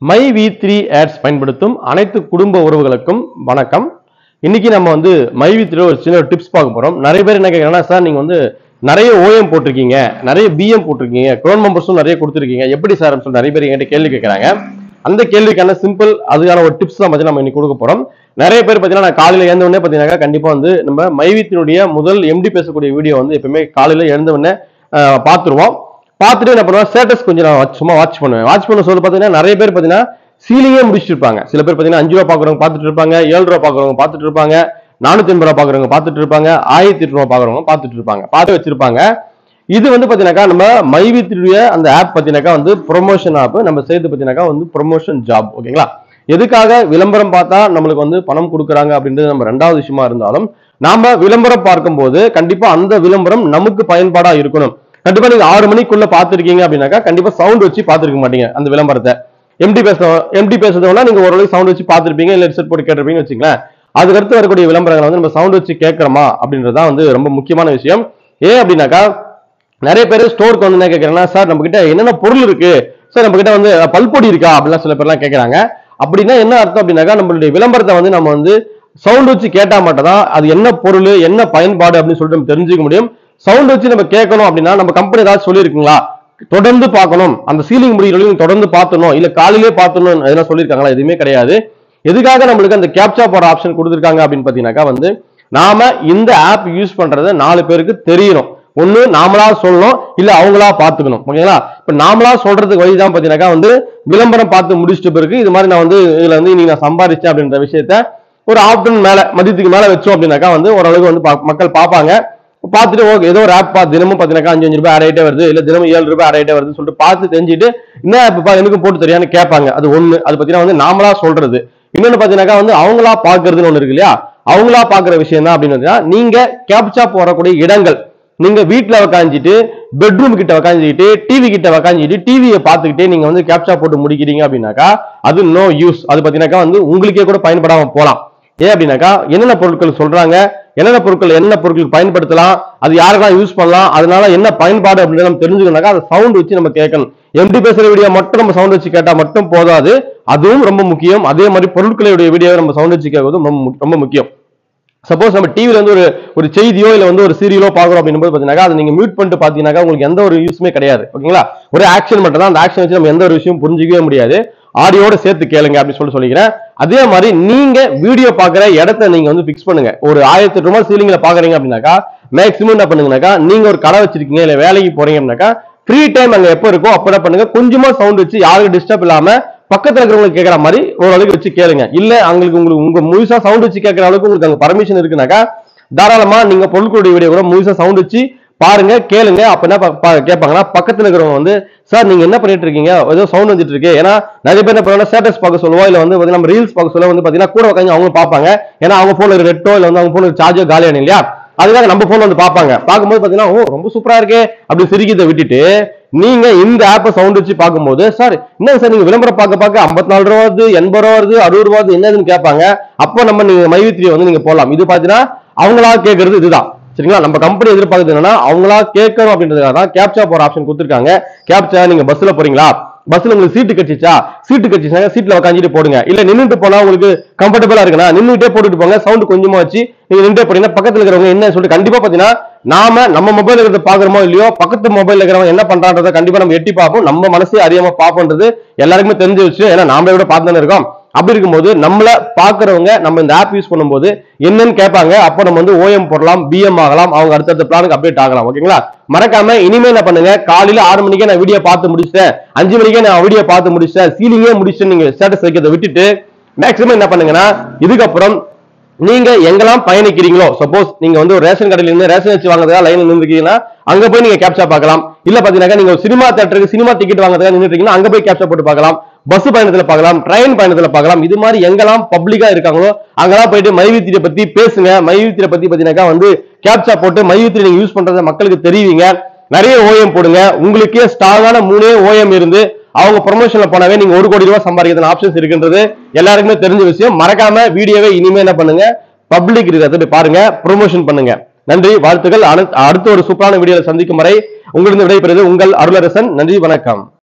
my we three ads பயன்படுத்தும் அனைத்து குடும்ப உறவுகளுக்கும் வணக்கம் இன்னைக்கு நம்ம வந்து மை வி த்ரீ ஒரு சின்ன டிப்ஸ் பார்க்க போறோம் நிறைய பேர் என்ன கேட்கறாங்கன்னா சார் நீங்க வந்து நிறைய ஓஎம் போட்டிருக்கீங்க நிறைய பிஎம் போட்டிருக்கீங்க க்ரோன் மெம்பர்ஸும் நிறைய கொடுத்துருக்கீங்க எப்படி சார் சொல்லி நிறைய பேர் என்கிட்ட கேள்வி கேட்கறாங்க அந்த கேள்விக்கான சிம்பிள் அதுக்கான ஒரு டிப்ஸ் தான் பத்தி நம்ம இன்னைக்கு கொடுக்க போறோம் நிறைய பேர் பார்த்தீங்கன்னா நான் காலையில எழுந்த உடனே பார்த்தீங்கன்னா கண்டிப்பா வந்து நம்ம மைவித்தினுடைய முதல் எம்டி பேசக்கூடிய வீடியோ வந்து எப்பவுமே காலையில எழுந்த உடனே அஹ், பார்த்துருவோம் பார்த்துட்டு என்ன பண்ணுவேன் ஸ்டேட்டஸ் கொஞ்சம் நான் watch- சும்மா வாட்ச் பண்ணுவேன் வாட்ச் பண்ண சொல்ல பார்த்தீங்கன்னா நிறைய பேர் பார்த்தீங்கன்னா சீலிங்கே முடிச்சிட்டு இருப்பாங்க சில பேர் பார்த்தீங்கன்னா அஞ்சு ரூபா பார்க்குறவங்க பார்த்துட்டு இருப்பாங்க ஏழு ரூபா பார்க்குறவங்க பார்த்துட்டு இருப்பாங்க நானூத்தி ஐம்பது ரூபா பார்க்குறவங்க பார்த்துட்டு இருப்பாங்க ஆயிரத்தி எட்டு ரூபா பார்க்குறவங்க பார்த்துட்டு இருப்பாங்க பார்த்து வச்சிருப்பாங்க இது வந்து பார்த்தீங்கன்னாக்கா நம்ம மைவித்துடைய அந்த ஆப் பார்த்தீங்கன்னாக்கா வந்து ப்ரொமோஷன் ஆப் நம்ம செய்து பார்த்தீங்கன்னாக்கா வந்து ப்ரொமோஷன் ஜாப் ஓகேங்களா எதுக்காக விளம்பரம் பார்த்தா நம்மளுக்கு வந்து பணம் கொடுக்குறாங்க அப்படின்றது நம்ம ரெண்டாவது விஷயமா இருந்தாலும் நாம விளம்பரம் பார்க்கும்போது கண்டிப்பா அந்த விளம்பரம் நமக்கு பயன்பாடா இருக்கணும் கண்டிப்பா நீங்க ஆறு மணிக்குள்ள பார்த்திருக்கீங்க அப்படின்னாக்கா கண்டிப்பா சவுண்ட் வச்சு பார்த்திருக்க மாட்டீங்க அந்த விளம்பரத்தை எம்டி பேச எம்டி பேசுறதுனா நீங்க ஓரளவுக்கு சவுண்ட் வச்சு பார்த்திருப்பீங்க இல்ல ஹெட்செட் போட்டு கேட்டிருப்பீங்கன்னு வச்சுங்களேன் அதுக்கு அடுத்து வரக்கூடிய விளம்பரங்களை வந்து நம்ம சவுண்ட் வச்சு கேட்கறோமா அப்படின்றது தான் வந்து ரொம்ப முக்கியமான விஷயம் ஏன் அப்படின்னாக்கா நிறைய பேர் ஸ்டோருக்கு வந்து என்ன கேட்கறாங்கன்னா சார் நம்ம கிட்ட என்னென்ன பொருள் இருக்கு சார் நம்ம கிட்ட வந்து அஹ், பல்பொடி இருக்கா அப்படிலாம் சில பேர்லாம் கேட்கறாங்க அப்படின்னா என்ன அர்த்தம் அப்படின்னாக்கா நம்மளுடைய விளம்பரத்தை வந்து நம்ம வந்து சவுண்ட் வச்சு கேட்டா மட்டும் தான் அது என்ன பொருள் என்ன பயன்பாடு அப்படின்னு சொல்லிட்டு நம்ம தெரிஞ்சுக்க முடியும் சவுண்ட் வச்சு நம்ம கேட்கணும் அப்படின்னா நம்ம கம்பெனி ஏதாவது சொல்லியிருக்குங்களா தொடர்ந்து பார்க்கணும் அந்த சீலிங் முடிகிற வரைக்கும் தொடர்ந்து பார்த்தணும் இல்ல காலையிலே பார்த்தணும் எதனா சொல்லியிருக்காங்களா எதுவுமே கிடையாது எதுக்காக நம்மளுக்கு அந்த கேப்சா போற ஆப்ஷன் கொடுத்துருக்காங்க அப்படின்னு பாத்தீங்கன்னாக்கா வந்து நாம இந்த ஆப் யூஸ் பண்றத நாலு பேருக்கு தெரியணும் ஒண்ணு நாமளா சொல்லணும் இல்ல அவங்களா பாத்துக்கணும் ஓகேங்களா இப்ப நாமளா சொல்றதுக்கு வழிதான் பாத்தீங்கன்னாக்கா வந்து விளம்பரம் பார்த்து முடிச்சிட்ட பிறகு இது மாதிரி நான் வந்து இதுல வந்து இன்னைக்கு நான் சம்பாதிச்சேன் அப்படின்ற விஷயத்த ஒரு ஆப்டர்நூன் மேல மதியத்துக்கு மேல வச்சோம் அப்படின்னாக்கா வந்து ஓரளவுக்கு வந்து பா- மக்கள் பார்ப்பாங்க பார்த்துட்டு ஓகே ஏதோ ஒரு ஆப் பார்த்து தினமும் பார்த்தீங்கன்னா அஞ்சு அஞ்சு ரூபாய் ஆடாயிட்டே வருது இல்ல தினமும் ஏழு ரூபாய் ஆடாயிட்டே வருதுன்னு சொல்லிட்டு பார்த்து தெரிஞ்சுட்டு என்ன ஆப் பா எனக்கும் போட்டு தெரியான்னு கேட்பாங்க அது ஒண்ணு அது பார்த்தீங்கன்னா வந்து நாமளா சொல்றது இன்னொன்னு பார்த்தீங்கன்னாக்கா வந்து அவங்களா பார்க்கறதுன்னு ஒண்ணு இருக்கு இல்லையா அவங்களா பார்க்குற விஷயம் தான் அப்படின்னு பார்த்தீங்கன்னா நீங்க கேப்சா போறக்கூடிய இடங்கள் நீங்க வீட்ல உக்காந்துட்டு பெட்ரூம் கிட்ட உக்காந்துக்கிட்டு டிவி கிட்ட உக்காந்துட்டு டிவியை பார்த்துக்கிட்டே நீங்க வந்து கேப்சா போட்டு முடிக்கிறீங்க அப்படின்னாக்கா அது நோ யூஸ் அது பார்த்தீங்கன்னாக்கா வந்து உங்களுக்கே கூட பயன்படாம போலாம் ஏன் அப்படின்னாக்கா என்னென்ன பொருட்கள் சொல்றாங்க என்னென்ன பொருட்கள் என்ன பொருட்கள் பயன்படுத்தலாம் அது யாருக்கெல்லாம் யூஸ் பண்ணலாம் அதனால என்ன பயன்பாடு அப்படின்னு நம்ம தெரிஞ்சுக்கணும்னாக்கா அதை சவுண்ட் வச்சு நம்ம கேட்கணும் எம்டி பேசுற வீடியோ மட்டும் நம்ம சவுண்ட் வச்சு கேட்டா மட்டும் போதாது அதுவும் ரொம்ப முக்கியம் அதே மாதிரி பொருட்களுடைய வீடியோ நம்ம சவுண்ட் வச்சு கேட்கறதும் ரொம்ப மு- ரொம்ப முக்கியம் சப்போஸ் நம்ம டிவில வந்து ஒரு ஒரு செய்தியோ இல்ல வந்து ஒரு சீரியலோ பாக்குறோம் அப்படின்னும் போது பாத்தீங்கன்னா அதை நீங்க மியூட் பண்ணிட்டு பாத்தீங்கன்னாக்கா உங்களுக்கு எந்த ஒரு யூஸுமே கிடையாது ஓகேங்களா ஒரு ஆக்ஷன் மட்டும் தான் அந்த ஆக்ஷன் வச்சு நம்ம எந்த ஒரு விஷயம் புரிஞ்சிக்கவே முடியாது ஆடியோட சேர்த்து கேளுங்க அப்படின்னு சொல்லி சொல்லிக்கிறேன் அதே மாதிரி நீங்க வீடியோ பாக்குற இடத்த நீங்க வந்து பிக்ஸ் பண்ணுங்க ஒரு ஆயிரத்தி எட்டு ரூபாய் சீலிங்ல பாக்குறீங்க அப்படின்னாக்கா மேக்ஸிமம் என்ன பண்ணுங்கனாக்கா நீங்க ஒரு கடை வச்சிருக்கீங்க இல்ல வேலைக்கு போறீங்க அப்படின்னாக்கா ஃப்ரீ டைம் அங்க எப்போ இருக்கோ அப்ப என்ன பண்ணுங்க கொஞ்சமா சவுண்ட் வச்சு யாருக்கும் டிஸ்டர்ப் இல்லாம பக்கத்துல இருக்கிறவங்களுக்கு கேட்கற மாதிரி ஓரளவுக்கு வச்சு கேளுங்க இல்ல அவங்களுக்கு உங்களுக்கு உங்க முழுசா சவுண்ட் வச்சு கேட்கற அளவுக்கு உங்களுக்கு அங்க பர்மிஷன் இருக்குனாக்கா தாராளமா நீங்க பொருட்களுடைய வீடியோ கூட முழுசா சவுண்ட் வச்சு பாருங்க கேளுங்க அப்ப என்ன பா- பா- கேட்பாங்கன்னா பக்கத்துல இருக்கிறவங்க வந்து சார் நீங்க என்ன பண்ணிட்டு இருக்கீங்க ஏதோ சவுண்ட் வந்துட்டு இருக்கு ஏன்னா நிறைய பேர் என்ன பண்ணுவாங்க ஸ்டேட்டஸ் பார்க்க சொல்லுவோம் இல்ல வந்து பாத்தீங்கன்னா நம்ம ரீல்ஸ் பார்க்க சொல்ல வந்து பாத்தீங்கன்னா கூட உட்காந்து அவங்க பார்ப்பாங்க ஏன்னா அவங்க போன்ல நெட்டோ இல்ல வந்து அவங்க போன்ல சார்ஜோ காலியான இல்லையா அதுக்காக நம்ம போன்ல வந்து பார்ப்பாங்க பார்க்கும்போது பாத்தீங்கன்னா ஓ ரொம்ப சூப்பரா இருக்கே அப்படி சிரிக்கிறதை விட்டுட்டு நீங்க இந்த ஆப்பை சவுண்ட் வச்சு பார்க்கும்போது சார் என்ன சார் நீங்க விளம்பரம் பார்க்க பார்க்க ஐம்பத்தி நாலு ரூபா வருது எண்பது ரூபா வருது அறுபது ரூபா வருது என்னதுன்னு கேட்பாங்க அப்போ நம்ம நீங்க மைவித்திரியை வந்து நீங்க போடலாம் இது பாத்தீங்கன்னா அவங்களா கேட்கறது இதுதான் சரிங்களா நம்ம கம்பெனி எதிர்பார்க்கறது என்னன்னா அவங்களா கேட்கணும் அப்படின்றதுக்காக தான் கேப்சா போற ஆப்ஷன் கொடுத்துருக்காங்க கேப்சா நீங்க பஸ்ல போறீங்களா பஸ்ல உங்களுக்கு சீட்டு கட்சிச்சா சீட்டு கட்சிச்சா சீட்ல உட்காந்துட்டு போடுங்க இல்ல நின்னுட்டு போனா உங்களுக்கு கம்ஃபர்டபுளா இருக்குன்னா நின்னுட்டே போட்டுட்டு போங்க சவுண்ட் கொஞ்சமா வச்சு நீங்க நின்றுட்டே போறீங்கன்னா பக்கத்துல இருக்கிறவங்க என்ன சொல்லிட்டு கண்டிப்பா பாத்தீங்கன்னா நாம நம்ம மொபைல் இருக்கிறத பாக்குறோமோ இல்லையோ பக்கத்து மொபைல் இருக்கிறவங்க என்ன பண்றான்றத கண்டிப்பா நம்ம எட்டி பார்ப்போம் நம்ம மனசே அறியாம பார்ப்போன்றது எல்லாருக்குமே தெரிஞ்ச விஷயம் ஏன்னா நாமளே விட பார்த்து தானே இருக்கோம் அப்படி இருக்கும்போது நம்மள பாக்குறவங்க நம்ம இந்த ஆப் யூஸ் பண்ணும்போது என்னன்னு கேட்பாங்க அப்போ நம்ம வந்து ஓஎம் போடலாம் பிஎம் ஆகலாம் அவங்க அடுத்தடுத்த பிளானுக்கு அப்டேட் ஆகலாம் ஓகேங்களா மறக்காம இனிமே என்ன பண்ணுங்க காலையில ஆறு மணிக்கே நான் வீடியோ பார்த்து முடிச்சிட்டேன் அஞ்சு மணிக்கே நான் வீடியோ பார்த்து முடிச்சிட்டேன் சீலிங்கே முடிச்சிட்டு நீங்க ஸ்டேட்டஸ் வைக்கிறத விட்டுட்டு மேக்ஸிமம் என்ன பண்ணுங்கன்னா இதுக்கப்புறம் நீங்க எங்கெல்லாம் பயணிக்கிறீங்களோ சப்போஸ் நீங்க வந்து ஒரு ரேஷன் கடையில இருந்து ரேஷன் வச்சு வாங்குறதுக்காக லைன்ல நின்றுக்கீங்கன்னா அங்க போய் நீங்க கேப்சா பார்க்கலாம் இல்ல பாத்தீங்கன்னா நீங்க ஒரு சினிமா தேட்டருக்கு சினிமா டிக்கெட் வாங்குறதுக்காக நின்றுட்டீங்கன்னா அங்க போய் கேப்சா போட்டு பார்க்கலாம் பஸ் பயணத்துல பார்க்கலாம் ட்ரெயின் பயணத்துல பார்க்கலாம் இது மாதிரி எங்கெல்லாம் பப்ளிக்கா இருக்காங்களோ அங்கெல்லாம் போயிட்டு மைவித்திரியை பத்தி பேசுங்க மைவித்திரியை பத்தி பாத்தீங்கன்னாக்கா வந்து கேப்சா போட்டு மைவித்திரி நீங்க யூஸ் பண்றதை மக்களுக்கு தெரிவிங்க நிறைய ஓஎம் போடுங்க உங்களுக்கே ஸ்ட்ராங்கான மூணே ஓஎம் இருந்து அவங்க ப்ரொமோஷன்ல போனாவே நீங்க ஒரு கோடி ரூபாய் சம்பாதிக்கிறதுன ஆப்ஷன்ஸ் இருக்குன்றது எல்லாருக்குமே தெரிஞ்ச விஷயம் மறக்காம வீடியோவை இனிமே என்ன பண்ணுங்க பப்ளிக் இருக்கிறத போய் பாருங்க ப்ரொமோஷன் பண்ணுங்க நன்றி வாழ்த்துக்கள் அனு- அடுத்த ஒரு சூப்பரான வீடியோல சந்திக்கும் வரை உங்களிருந்து விடைபெறுவது உங்கள் அருளரசன் நன்றி வணக்கம்